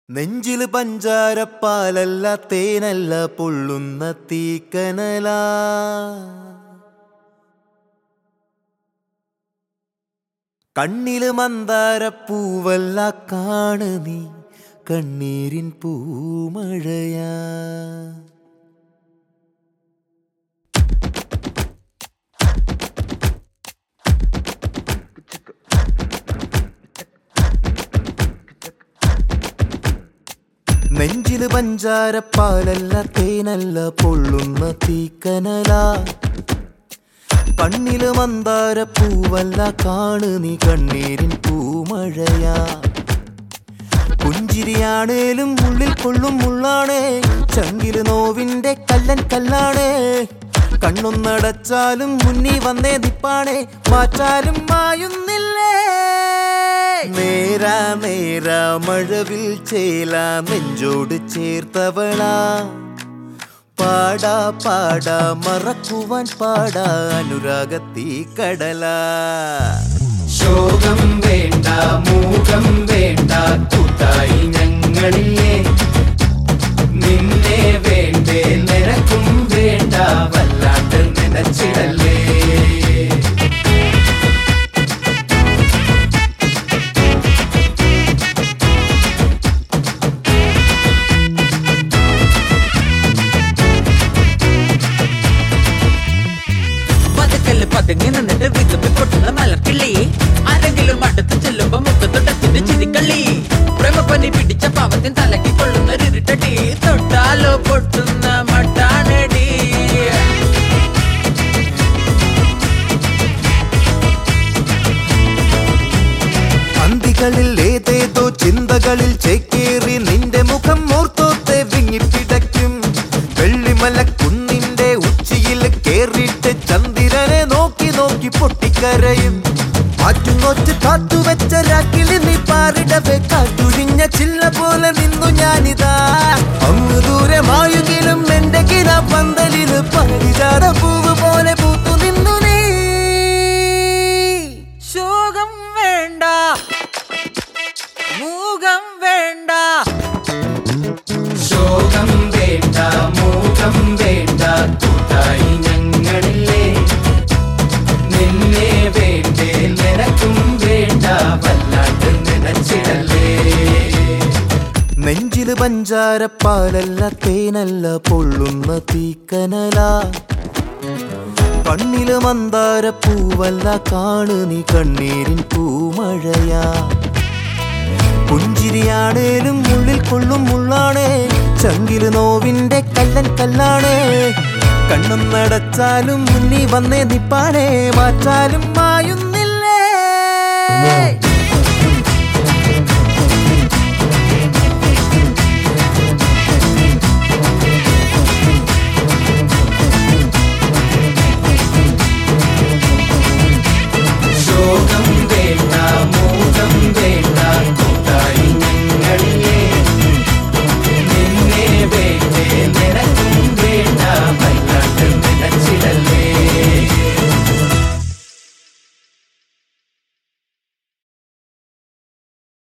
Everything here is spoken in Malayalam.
നെഞ്ചില് പഞ്ചാരപ്പാലല്ല തേനല്ല പൊള്ളുന്ന തീക്കനല കണ്ണില് മന്ദാരപ്പൂവല്ല കാണ് നീ കണ്ണീരിൻ പൂമഴയാ നെഞ്ചില് പഞ്ചാരപ്പാലല്ല തേനല്ല പൊള്ളുന്ന തീക്കനല കണ്ണില് മന്ദാരപ്പൂവല്ല കാണ് നീ കണ്ണീരിൻ പൂമഴയാ പുഞ്ചിരിയാണേലും ഉള്ളിൽ കൊള്ളും മുള്ളാണേ ചങ്കില് നോവിന്റെ കല്ലൻ കല്ലാണേ കണ്ണൊന്നടച്ചാലും മുന്നി വന്നേ നിപ്പാണേ മാറ്റാലും മായുന്നില്ലേ നേരാ നേരാ മഴവിൽ ചേല നെഞ്ചോട് ചേർത്തവളാ പാടാ പാടാ മറക്കുവാൻ പാടാ അനുരാഗത്തീ കടലാ ശോകം വേണ്ട മൂകം വേണ്ട കൂട്ടായി ഞങ്ങളില്ലേ നിന്നെ വേണ്ടേ നിനക്കും വേണ്ട വല്ലാണ്ട് നനച്ചിടല്ലേ പതുക്കല് പതുങ്ങി നിന്നിട്ട് വിതുമ്പി പൊട്ടുന്ന മലർക്കിള്ളി ആരെങ്കിലും അടുത്ത് ചെല്ലുമ്പോ മുഖത്തൊട്ടത്തിന്റെ ചിരിക്കള്ളി പ്രേമപ്പനി പിടിച്ച പാവത്തിൻ തലക്കി കൊള്ളുന്ന ഇരുട്ടടി തൊട്ടാലോ പൊട്ടുന്ന മട്ടാണടി അന്തികളിൽ ഏതേതോ ചിന്തകളിൽ ചേക്കേറി നിന്റെ മുഖം ഓർത്തോത്തെ വിങ്ങിപ്പിടയ്ക്കും വെള്ളിമല കുന്നിന്റെ ഉച്ചിയിൽ കേറിയിട്ട് ചന്ദ്രനെ നോക്കി നോക്കി പൊട്ടിക്കരയും മാറ്റുന്നൊച്ച് കാത്തുവെച്ച രാക്കിളി നീ പാറിടവേ കാട്ടുഴിഞ്ഞ ചില്ല പോലെ നിന്നു ഞാനിതാ അങ്ങ് ദൂരെ മായുകിലും എന്റെ കിര പന്തലില് പരിചാര പൂവ് പോലെ പൂത്തു നിന്നു നീ ശോകം വേണ്ട മൂകം വേണ്ട ശോകം വേണ്ട മൂകം വേണ്ട കൂട്ടായി ഞങ്ങളില്ലേ നിന്നെ വേണ്ടേ നിനക്കും വേണ്ട വല്ലാണ്ട് നനച്ചിടല്ലേ നെഞ്ചില് പഞ്ചാരപ്പാലല്ല തേനല്ല പൊള്ളുന്ന തീക്കനല കണ്ണില് മന്ദാരപ്പൂവല്ല കാണ് നീ കണ്ണീരിൻ പൂമഴയാ പുഞ്ചിരിയാണേലും ഉള്ളിൽ കൊള്ളും മുള്ളാണേ ചങ്കില് നോവിന്റെ കല്ലൻ കല്ലാണേ കണ്ണും നടച്ചാലും മുന്നി വന്നേ നിപ്പാണേ മാറ്റാലും മായുന്ന